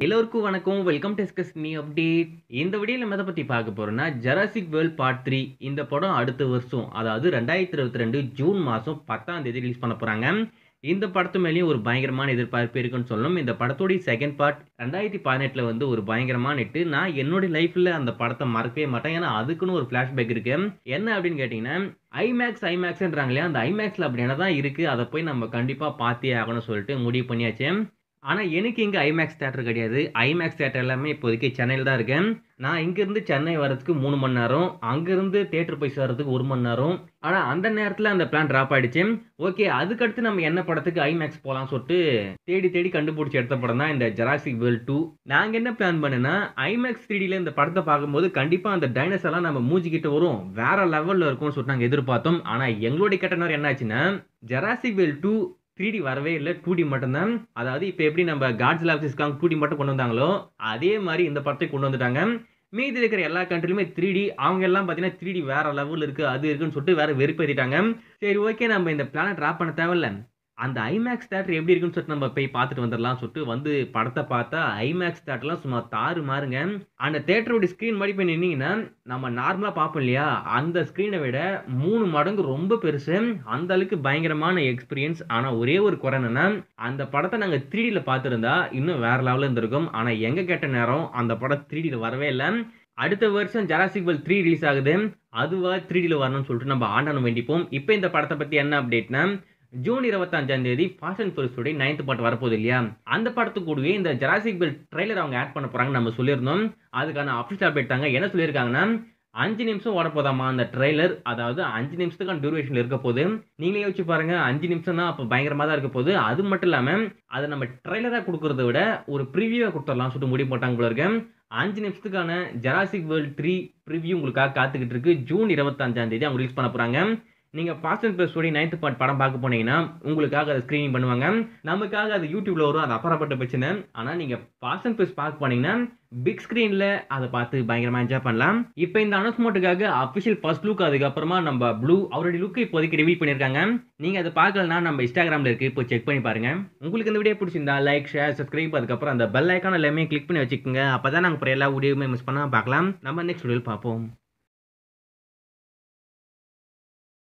எல்லோருக்கும் வணக்கம் welcome discuss நீ அப்டேட் இந்த வீடியோவில் நம்ம எதை பற்றி பார்க்க போகிறோம்னா ஜராசிக் வேர்ல்ட் பார்ட் த்ரீ இந்த படம் அடுத்த வருஷம் அதாவது ரெண்டாயிரத்தி இருபத்தி ரெண்டு ஜூன் மாதம் பத்தாம் தேதி ரிலீஸ் பண்ண போகிறாங்க இந்த படத்து மேலேயும் ஒரு பயங்கரமான எதிர்பார்ப்பு இருக்குன்னு சொல்லணும் இந்த படத்தோடைய செகண்ட் பார்ட் ரெண்டாயிரத்தி பதினெட்டில் வந்து ஒரு பயங்கரமான இட்டு நான் என்னுடைய லைஃப்பில் அந்த படத்தை மறக்கவே மாட்டேன் ஏன்னா அதுக்குன்னு ஒரு ஃப்ளாஷ்பேக் இருக்கு என்ன அப்படின்னு கேட்டிங்கன்னா ஐமேக்ஸ் ஐமேக்ஸ்ன்றாங்க இல்லையா அந்த ஐமேக்ஸில் அப்படி என்ன தான் இருக்குது அதை போய் நம்ம கண்டிப்பாக பார்த்தே ஆகணும்னு சொல்லிட்டு முடிவு பண்ணியாச்சு ஆனால் எனக்கு இங்கே ஐமேக்ஸ் தேட்டர் கிடையாது ஐமேக்ஸ் தேட்டர் எல்லாமே இப்போதைக்கு சென்னையில் தான் இருக்கேன் நான் இங்கேருந்து சென்னை வரதுக்கு மூணு மணி நேரம் அங்கேருந்து தேட்டர் போய் சேர்றதுக்கு ஒரு மணி நேரம் ஆனால் அந்த நேரத்தில் அந்த பிளான் ட்ராப் ஆகிடுச்சு ஓகே அதுக்கடுத்து நம்ம என்ன படத்துக்கு ஐமேக்ஸ் போகலாம்னு சொல்லிட்டு தேடி தேடி கண்டுபிடிச்சி எடுத்த படம் தான் இந்த ஜராசிக் வேர்ல்ட் டூ நாங்கள் என்ன பிளான் பண்ணேன்னா ஐமேக்ஸ் த்ரீடியில் இந்த படத்தை பார்க்கும்போது கண்டிப்பாக அந்த டைனஸ் எல்லாம் நம்ம மூஞ்சிக்கிட்டு வரும் வேற லெவலில் இருக்கும்னு சொல்லிட்டு நாங்கள் எதிர்பார்த்தோம் ஆனால் எங்களுடைய கட்டணம் என்ன ஆச்சுன்னா Jurassic World two three D வரவே இல்லை டூ டி மட்டும்தான் அதாவது இப்போ எப்படி நம்ம காட்ஸ் லாப்ஸிஸ்க்காக டூ டி மட்டும் கொண்டு வந்தாங்களோ அதே மாதிரி இந்த படத்தை கொண்டு வந்துட்டாங்க மீதி இருக்கிற எல்லா கண்ட்ரிலுமே த்ரீ டி அவங்க எல்லாம் பார்த்தீங்கன்னா த்ரீ டி வேற லெவல் இருக்கு அது இருக்குன்னு சொல்லிட்டு வேற வெறுப்பேற்றிட்டாங்க சரி ஓகே நம்ம இந்த பிளானை ட்ராப் பண்ண தேவையில்ல அந்த ஐமேக்ஸ் தேட்டர் எப்படி இருக்குன்னு சொல்லிட்டு நம்ம போய் பார்த்துட்டு வந்துடலாம் சொல்லிட்டு வந்து படத்தை பார்த்தா ஐமேக்ஸ் தேட்டர்லாம் சும்மா தாறு மாறுங்க அந்த தேட்டரோட ஸ்க்ரீன் மாதிரி போய் நின்னீங்கன்னா நம்ம நார்மலாக பார்ப்போம் இல்லையா அந்த ஸ்க்ரீனை விட மூணு மடங்கு ரொம்ப பெருசு அந்த அளவுக்கு பயங்கரமான எக்ஸ்பீரியன்ஸ் ஆனால் ஒரே ஒரு குறை என்னன்னா அந்த படத்தை நாங்கள் த்ரீடியில் பார்த்துருந்தா இன்னும் வேற லெவலில் இருந்திருக்கும் ஆனால் எங்க கேட்ட நேரம் அந்த படம் த்ரீடியில் வரவே இல்லை அடுத்த வருஷம் ஜராசிக் வேல் த்ரீ ரிலீஸ் ஆகுது அதுவா த்ரீடியில் வரணும்னு சொல்லிட்டு நம்ம ஆண்டனும் வேண்டிப்போம் இப்போ இந்த படத்தை பற்றி என்ன அப்டேட்னா ஜூன் இருபத்தஞ்சாம் தேதி ஃபாஸ்ட் அண்ட் ஃபுரிஸ்டோடைய நைன்த் பார்ட் வரப்போகுது இல்லையா அந்த படத்துக்கு கூடவே இந்த ஜராசிக் பெல் ட்ரைலர் அவங்க ஆட் பண்ண போறாங்க நம்ம சொல்லியிருந்தோம் அதுக்கான அஃபிஷியல் அப்டேட் தாங்க என்ன சொல்லியிருக்காங்கன்னா அஞ்சு நிமிஷம் ஓட போதாமா அந்த ட்ரைலர் அதாவது அஞ்சு நிமிஷத்துக்கான டியூரேஷன் இருக்க போது நீங்களே யோசிச்சு பாருங்க அஞ்சு நிமிஷம் தான் அப்போ பயங்கரமாக தான் இருக்க போது அது மட்டும் இல்லாமல் அதை நம்ம ட்ரைலராக கொடுக்கறத விட ஒரு ப்ரிவியூவாக கொடுத்துடலாம் சொல்லிட்டு முடிவு போட்டாங்க போல இருக்கு அஞ்சு நிமிஷத்துக்கான ஜராசிக் வேர்ல்ட் த்ரீ ப்ரிவியூ உங்களுக்காக காத்துக்கிட்டு இருக்கு ஜூன் இருபத்தஞ்சாம் தேதி அவங்க ரிலீஸ் பண்ண போறாங்க நீங்கள் Fast and Furious ninth part படம் பார்க்க போனீங்கன்னா உங்களுக்காக அதை ஸ்க்ரீனிங் பண்ணுவாங்க நமக்காக அது யூடியூப்ல வரும் அது அப்புறப்பட்ட பிரச்சனை ஆனால் நீங்கள் ஃபாஸ்ட் அண்ட் ப்ளஸ் பார்க்க போனீங்கன்னா பிக் ஸ்க்ரீனில் அதை பார்த்து பயங்கரமாக என்ஜாய் பண்ணலாம் இப்போ இந்த அனௌன்ஸ்மெண்ட்டுக்காக அஃபிஷியல் ஃபர்ஸ்ட் லுக் அதுக்கப்புறமா நம்ம ப்ளூ அவருடைய லுக்கை இப்போதைக்கு ரிவீல் பண்ணியிருக்காங்க நீங்கள் அதை பார்க்கலனா நம்ம இன்ஸ்டாகிராமில் இருக்குது இப்போ செக் பண்ணி பாருங்க உங்களுக்கு இந்த வீடியோ பிடிச்சிருந்தா லைக் ஷேர் சப்ஸ்கிரைப் அதுக்கப்புறம் அந்த பெல் ஐக்கான எல்லாமே கிளிக் பண்ணி வச்சுக்கோங்க அப்போ தான் நாங்கள் அப்புறம் எல்லா வீடியோவுமே மிஸ் பண்ணாமல் பார்க்கலாம் நம்ம நெக்ஸ்ட் வீடியோவில் பார்ப்போம்